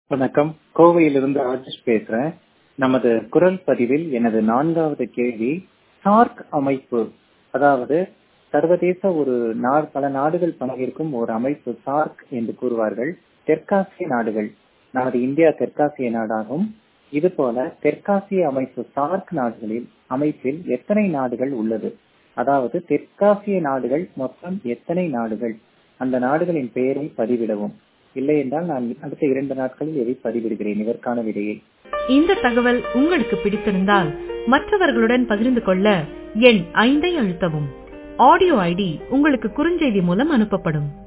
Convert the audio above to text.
வணக்கம் கோவையிலிருந்து ராஜேஷ் பேசுறேன் நமது குரல் பதிவில் எனது நான்காவது கேள்வி சார்க் அமைப்பு அதாவது சர்வதேச ஒரு நாடு பல நாடுகள் பங்கேற்கும் ஒரு அமைப்பு சார்க் என்று கூறுவார்கள் தெற்காசிய நாடுகள் நமது இந்தியா தெற்காசிய நாடாகும் இதுபோல தெற்காசிய அமைப்பு சார்க் நாடுகளில் அமைப்பில் எத்தனை நாடுகள் உள்ளது அதாவது தெற்காசிய நாடுகள் மொத்தம் எத்தனை நாடுகள் அந்த நாடுகளின் பெயரை பதிவிடவும் இல்லை என்றால் நான் அடுத்த இரண்டு நாட்களில் இதை பதிவிடுகிறேன் இதற்கான விடையை இந்த தகவல் உங்களுக்கு பிடித்திருந்தால் மற்றவர்களுடன் பகிர்ந்து கொள்ள எண் ஐந்தை அழுத்தவும் ஆடியோ ஐடி உங்களுக்கு குறுஞ்செய்தி மூலம் அனுப்பப்படும்